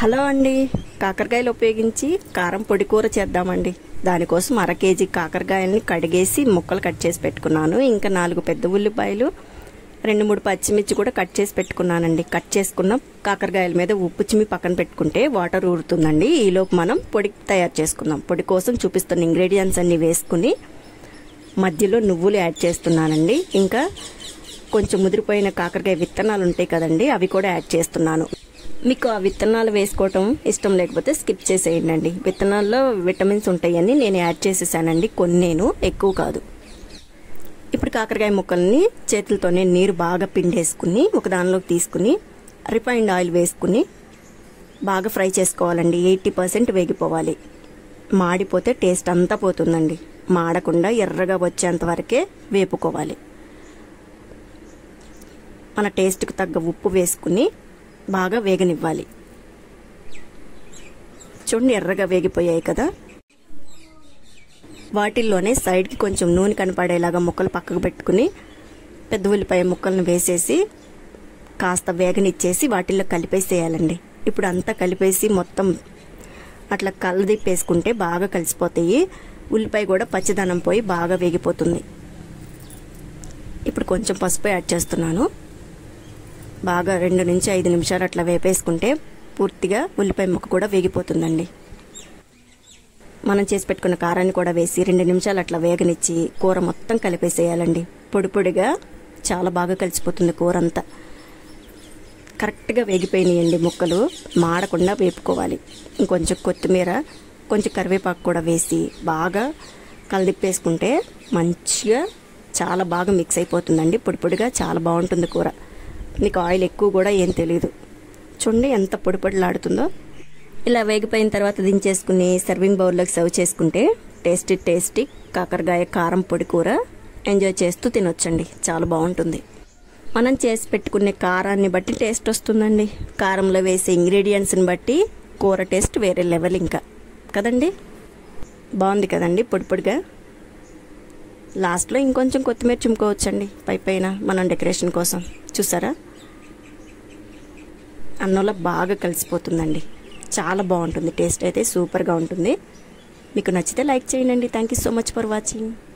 hello అండి కాకరకాయలు ఉపయోగించి కారం పొడి కూర చేద్దామండి దానికోసం అర కేజీ కాకరకాయలని కడిగేసి ముక్కలు కట్ చేసి పెట్టుకున్నాను ఇంకా నాలుగు పెద్ద ఉల్లిపాయలు రెండు మూడు పచ్చిమిర్చి కూడా కట్ చేసి పెట్టుకున్నానండి కట్ చేసుకున్న కాకరకాయల మీద ఉప్పు చిమ్మి పక్కన పెట్టుకుంటే వాటర్ ఊరుతుందండి ఈలోపు మనం పొడి తయారు చేసుకుందాం పొడి కోసం చూపిస్తున్న ఇంగ్రీడియంట్స్ అన్ని వేసుకుని మధ్యలో నువ్వులు యాడ్ చేస్తున్నానండి ఇంకా కొంచెం ముదిరిపోయిన కాకరకాయ విత్తనాలు ఉంటాయి కదండి అవి కూడా యాడ్ చేస్తున్నాను మీకు ఆ విత్తనాలు వేసుకోవటం ఇష్టం లేకపోతే స్కిప్ చేసేయండి అండి విత్తనాల్లో విటమిన్స్ ఉంటాయని నేను యాడ్ చేసేసానండి కొన్ని నేను ఎక్కువ కాదు ఇప్పుడు కాకరకాయ ముక్కల్ని చేతులతోనే నీరు బాగా పిండేసుకుని ఒక దానిలోకి తీసుకుని రిఫైన్డ్ ఆయిల్ వేసుకుని బాగా ఫ్రై చేసుకోవాలండి ఎయిటీ పర్సెంట్ వేగిపోవాలి మాడిపోతే టేస్ట్ అంతా పోతుందండి మాడకుండా ఎర్రగా వచ్చేంత వరకే వేపుకోవాలి మన టేస్ట్కి తగ్గ ఉప్పు వేసుకుని బాగా వేగనివ్వాలి చూడండి ఎర్రగా వేగిపోయాయి కదా వాటిల్లోనే సైడ్కి కొంచెం నూనె కనపడేలాగా ముక్కలు పక్కకు పెట్టుకుని పెద్ద ఉల్లిపాయ ముక్కలను వేసేసి కాస్త వేగనిచ్చేసి వాటిల్లో కలిపేసేయాలండి ఇప్పుడు అంతా కలిపేసి మొత్తం అట్లా కలదిప్పేసుకుంటే బాగా కలిసిపోతాయి ఉల్లిపాయ కూడా పచ్చిదనం పోయి బాగా వేగిపోతుంది ఇప్పుడు కొంచెం పసుపు యాడ్ చేస్తున్నాను బాగా రెండు నుంచి ఐదు నిమిషాలు అట్లా వేపేసుకుంటే పూర్తిగా ఉల్లిపాయ ముక్క కూడా వేగిపోతుందండి మనం చేసి పెట్టుకున్న కారాన్ని కూడా వేసి రెండు నిమిషాలు అట్లా వేగనిచ్చి కూర మొత్తం కలిపేసేయాలండి పొడి పొడిగా చాలా బాగా కలిసిపోతుంది కూర అంతా కరెక్ట్గా వేగిపోయినాయండి ముక్కలు మాడకుండా వేపుకోవాలి ఇంకొంచెం కొత్తిమీర కొంచెం కరివేపాకు కూడా వేసి బాగా కలిదిప్పేసుకుంటే మంచిగా చాలా బాగా మిక్స్ అయిపోతుందండి పొడి పొడిగా చాలా బాగుంటుంది కూర మీకు ఆయిల్ ఎక్కువ కూడా ఏం తెలియదు చూడండి ఎంత పొడి పొడిలాడుతుందో ఇలా వేగిపోయిన తర్వాత దించేసుకుని సర్వింగ్ బౌల్లోకి సర్వ్ చేసుకుంటే టేస్టీ టేస్టీ కాకరకాయ కారం పొడి కూర ఎంజాయ్ చేస్తూ తినొచ్చండి చాలా బాగుంటుంది మనం చేసి పెట్టుకునే కారాన్ని బట్టి టేస్ట్ వస్తుందండి కారంలో వేసే ఇంగ్రీడియంట్స్ని బట్టి కూర టేస్ట్ వేరే లెవెల్ ఇంకా కదండి బాగుంది కదండి పొడి పొడిగా లాస్ట్లో ఇంకొంచెం కొత్తిమీర చుమ్ముకోవచ్చండి పై పైన మనం డెకరేషన్ కోసం చూసారా అన్నంలో బాగా కలిసిపోతుందండి చాలా బాగుంటుంది టేస్ట్ అయితే సూపర్గా ఉంటుంది మీకు నచ్చితే లైక్ చేయండి thank you so much for watching